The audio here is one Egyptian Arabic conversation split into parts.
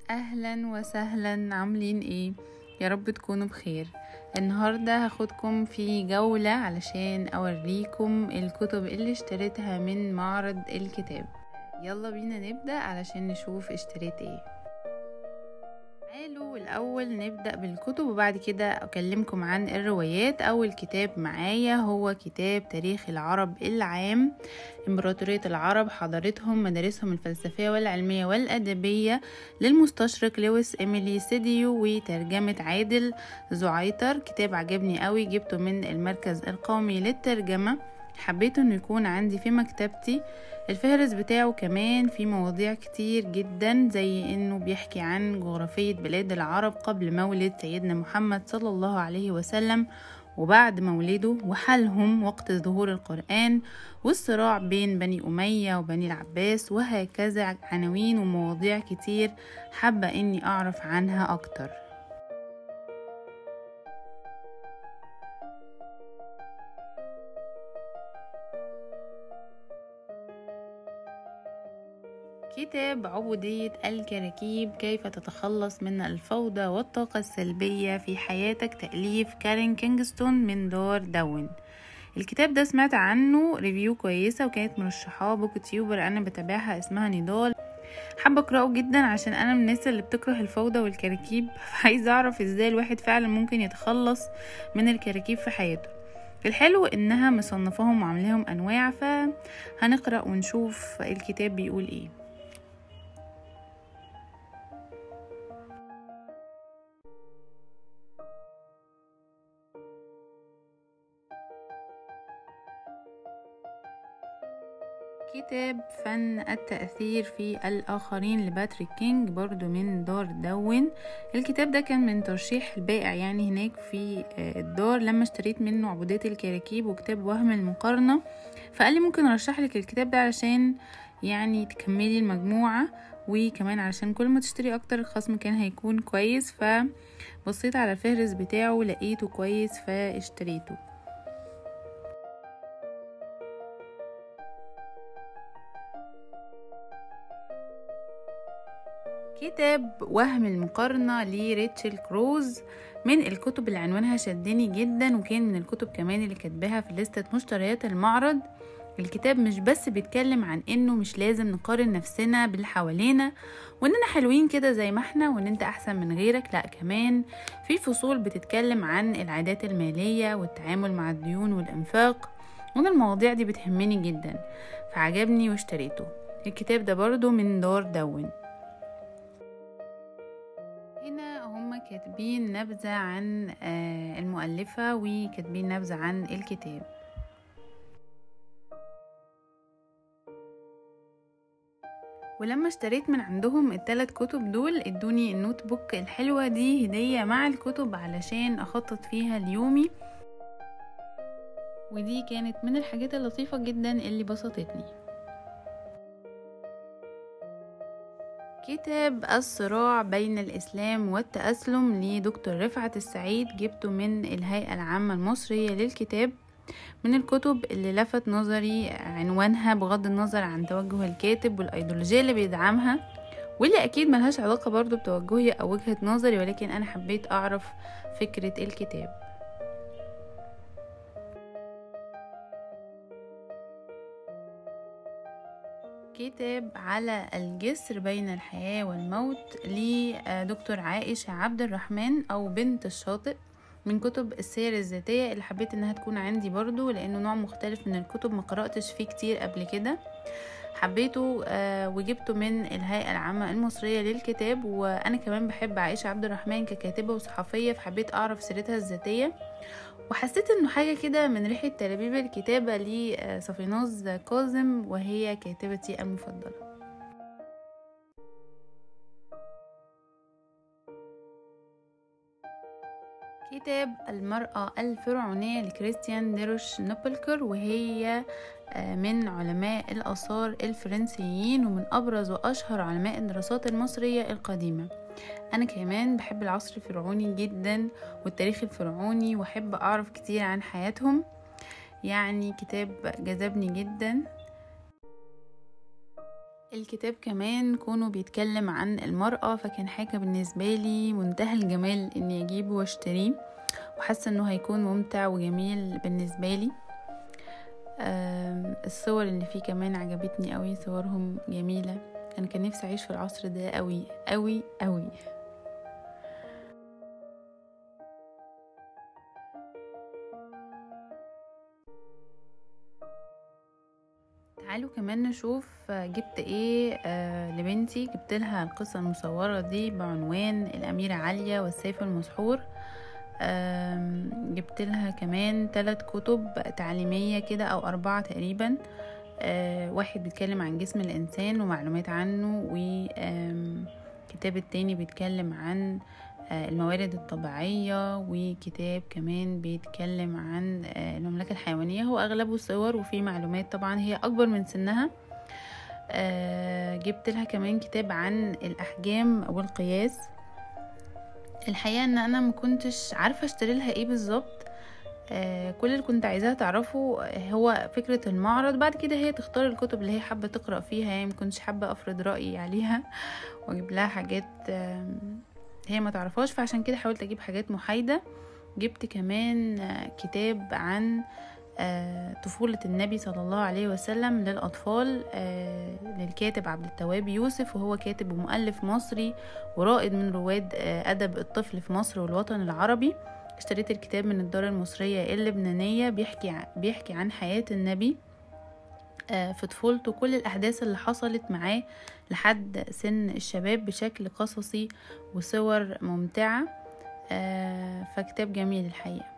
اهلا وسهلا عاملين ايه يا رب تكونوا بخير النهارده هاخدكم في جولة علشان اوريكم الكتب اللي اشتريتها من معرض الكتاب يلا بينا نبدأ علشان نشوف اشتريت ايه تعالوا الأول نبدأ بالكتب وبعد كده أكلمكم عن الروايات أول كتاب معايا هو كتاب تاريخ العرب العام إمبراطورية العرب حضارتهم مدارسهم الفلسفية والعلمية والأدبية للمستشرق لويس إيميلي سيديو وترجمة عادل زعيتر كتاب عجبني قوي جبته من المركز القومي للترجمة حبيت انه يكون عندي في مكتبتي الفهرس بتاعه كمان في مواضيع كتير جدا زي انه بيحكي عن جغرافية بلاد العرب قبل مولد سيدنا محمد صلى الله عليه وسلم وبعد مولده وحالهم وقت ظهور القرآن والصراع بين بني أمية وبني العباس وهكذا عناوين ومواضيع كتير حابة إني أعرف عنها أكتر كتاب عبودية الكراكيب كيف تتخلص من الفوضى والطاقة السلبية في حياتك تأليف كارين كينغستون من دار داون الكتاب ده سمعت عنه ريفيو كويسة وكانت مرشحاه بوك تيوبر أنا بتابعها اسمها نضال حابة أقرأه جدا عشان أنا من الناس اللي بتكره الفوضى والكراكيب عايزة أعرف إزاي الواحد فعلا ممكن يتخلص من الكراكيب في حياته الحلو إنها مصنفاهم وعاملاهم أنواع فهنقرأ ونشوف الكتاب بيقول إيه كتاب فن التأثير في الآخرين لباتريك كينج برضو من دار دون الكتاب ده كان من ترشيح البائع يعني هناك في الدار لما اشتريت منه عبودية الكراكيب وكتاب وهم المقارنة فقال لي ممكن ارشح لك الكتاب ده علشان يعني تكملي المجموعة وكمان علشان كل ما تشتري اكتر الخصم كان هيكون كويس فبصيت على الفهرس بتاعه لقيته كويس فاشتريته كتاب وهم المقارنة لريتشل كروز من الكتب اللي عنوانها شدني جدا وكان من الكتب كمان اللي كاتباها في لستة مشتريات المعرض الكتاب مش بس بيتكلم عن انه مش لازم نقارن نفسنا باللي حوالينا واننا حلوين كده زي ما احنا وان انت احسن من غيرك لا كمان في فصول بتتكلم عن العادات المالية والتعامل مع الديون والانفاق وانا المواضيع دي بتهمني جدا فعجبني واشتريته الكتاب ده برضو من دار دون هنا هم كاتبين نبذة عن المؤلفة وكاتبين نبذة عن الكتاب ولما اشتريت من عندهم التلات كتب دول ادوني النوت بوك الحلوة دي هدية مع الكتب علشان اخطط فيها اليومي ودي كانت من الحاجات اللطيفة جدا اللي بسطتني كتاب الصراع بين الإسلام والتأسلم لدكتور رفعت السعيد جبته من الهيئة العامة المصرية للكتاب من الكتب اللي لفت نظري عنوانها بغض النظر عن توجه الكاتب والأيديولوجية اللي بيدعمها واللي أكيد ملهاش علاقة برضو بتوجهي أو وجهة نظري ولكن أنا حبيت أعرف فكرة الكتاب كتاب على الجسر بين الحياة والموت لدكتور عائشة عبد الرحمن أو بنت الشاطئ من كتب السير الذاتية اللي حبيت انها تكون عندي برضو لانه نوع مختلف من الكتب ما قرأتش فيه كتير قبل كده حبيته آه وجبته من الهيئة العامة المصرية للكتاب وانا كمان بحب عائشة عبد الرحمن ككاتبة وصحفية فحبيت اعرف سيرتها الذاتية وحسيت انه حاجة كده من ريحة تلابيب الكتابة لصفيناز كاظم وهي كاتبتي المفضلة كتاب المرأة الفرعونية لكريستيان ديروش نوبلكر وهي من علماء الآثار الفرنسيين ومن أبرز وأشهر علماء الدراسات المصرية القديمة أنا كمان بحب العصر الفرعوني جدا والتاريخ الفرعوني وأحب أعرف كتير عن حياتهم يعني كتاب جذبني جدا الكتاب كمان كونه بيتكلم عن المرأة فكان حاجة بالنسبة لي منتهى الجمال اني اجيبه واشتريه وحاسة انه هيكون ممتع وجميل بالنسبة لي الصور اللي فيه كمان عجبتني قوي صورهم جميلة انا كان نفسي اعيش في العصر ده قوي قوي قوي تعالوا كمان نشوف جبت ايه آه لبنتي جبت لها القصة المصورة دي بعنوان الأميرة عالية والسيف المسحور آه جبت لها كمان ثلاث كتب تعليمية كده أو أربعة تقريبا آه واحد بيتكلم عن جسم الإنسان ومعلومات عنه وكتاب التاني بيتكلم عن الموارد الطبيعية وكتاب كمان بيتكلم عن المملكة الحيوانية هو أغلبه صور وفيه معلومات طبعا هي أكبر من سنها جبت لها كمان كتاب عن الأحجام والقياس الحقيقة ان انا مكنتش عارفة اشتري لها ايه بالظبط كل اللي كنت عايزاها تعرفه هو فكرة المعرض بعد كده هي تختار الكتب اللي هي حابة تقرأ فيها يعني مكنتش حابة افرض رأيي عليها واجيب لها حاجات هي ما تعرفهاش فعشان كده حاولت اجيب حاجات محايدة جبت كمان كتاب عن طفولة النبي صلى الله عليه وسلم للأطفال للكاتب عبد التواب يوسف وهو كاتب ومؤلف مصري ورائد من رواد أدب الطفل في مصر والوطن العربي اشتريت الكتاب من الدار المصرية اللبنانية بيحكي بيحكي عن حياة النبي في طفولته كل الأحداث اللي حصلت معاه لحد سن الشباب بشكل قصصي وصور ممتعة فكتاب جميل الحقيقة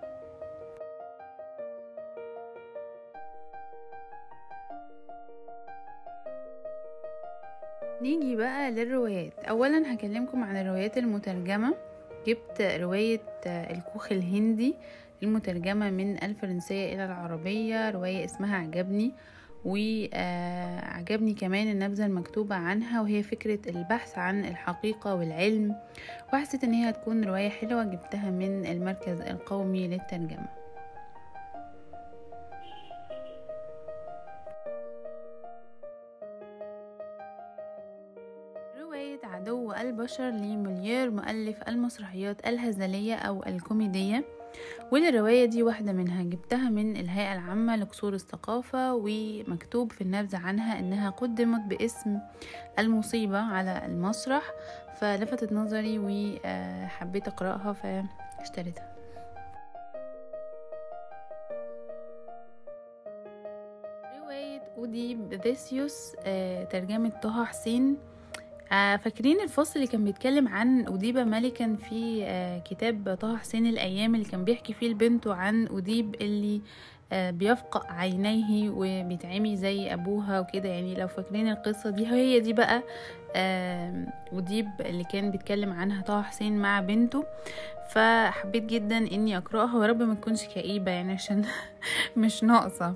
نيجي بقى للروايات أولا هكلمكم عن الروايات المترجمة جبت رواية الكوخ الهندي المترجمة من الفرنسية إلى العربية رواية اسمها عجبني وعجبني كمان النبذة المكتوبة عنها وهي فكرة البحث عن الحقيقة والعلم وحسيت ان هي هتكون رواية حلوة جبتها من المركز القومي للترجمة رواية عدو البشر لموليير مؤلف المسرحيات الهزلية أو الكوميدية والرواية دي واحدة منها جبتها من الهيئة العامة لقصور الثقافة ومكتوب في النبذة عنها انها قدمت باسم المصيبة على المسرح فلفتت نظري وحبيت اقرأها فاشتريتها رواية أوديب ذيسيوس ترجمة طه حسين فاكرين الفصل اللي كان بيتكلم عن أديبة ملكا في كتاب طه حسين الأيام اللي كان بيحكي فيه لبنته عن أديب اللي بيفقأ عينيه وبيتعمي زي أبوها وكده يعني لو فاكرين القصة دي هي دي بقى أديب اللي كان بيتكلم عنها طه حسين مع بنته فحبيت جدا اني اقراها ورب ما تكونش كئيبة يعني عشان مش ناقصة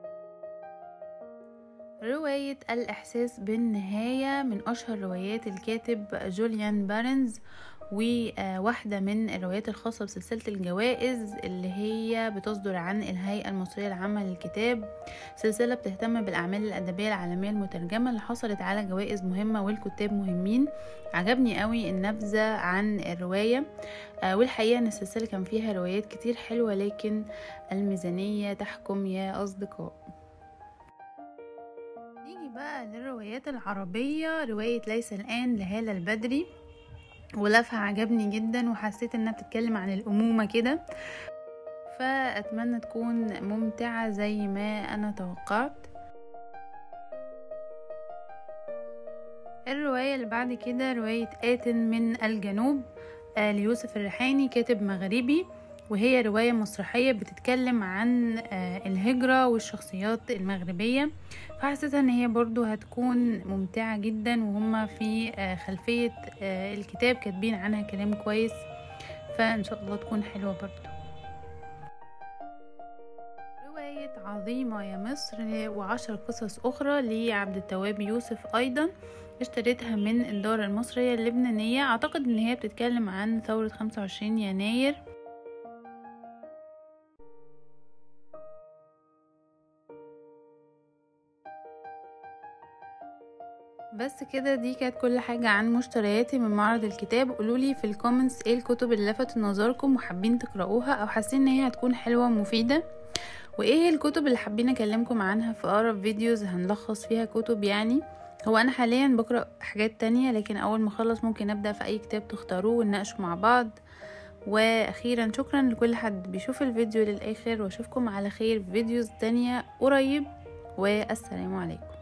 رواية الإحساس بالنهاية من أشهر روايات الكاتب جوليان بارنز وواحدة من الروايات الخاصة بسلسلة الجوائز اللي هي بتصدر عن الهيئة المصرية العامة للكتاب سلسلة بتهتم بالأعمال الأدبية العالمية المترجمة اللي حصلت على جوائز مهمة والكتاب مهمين عجبني قوي النبذة عن الرواية والحقيقة أن السلسلة كان فيها روايات كتير حلوة لكن الميزانية تحكم يا أصدقاء نيجي بقى للروايات العربية رواية ليس الآن لهالة البدري ولفها عجبني جدا وحسيت انها بتتكلم عن الأمومة كده فأتمنى تكون ممتعة زي ما أنا توقعت الرواية اللي بعد كده رواية آتن من الجنوب آه ليوسف الريحاني كاتب مغربي وهي رواية مسرحية بتتكلم عن الهجرة والشخصيات المغربية فحسيتها ان هي برضو هتكون ممتعة جدا وهما في خلفية الكتاب كاتبين عنها كلام كويس فان شاء الله تكون حلوة برضو رواية عظيمة يا مصر وعشر قصص أخرى لعبد التواب يوسف أيضا اشتريتها من الدار المصرية اللبنانية أعتقد ان هي بتتكلم عن ثورة 25 يناير بس كده دي كانت كل حاجة عن مشترياتي من معرض الكتاب قولولي في الكومنتس ايه الكتب اللي لفتت نظركم وحابين تقرأوها او حاسين ان هي هتكون حلوة ومفيدة وايه هي الكتب اللي حابين اكلمكم عنها في اقرب فيديوز هنلخص فيها كتب يعني هو انا حاليا بقرا حاجات تانية لكن اول ما اخلص ممكن ابدا في اي كتاب تختاروه ونناقشه مع بعض واخيرا شكرا لكل حد بيشوف الفيديو للاخر واشوفكم على خير في فيديوز تانية قريب والسلام عليكم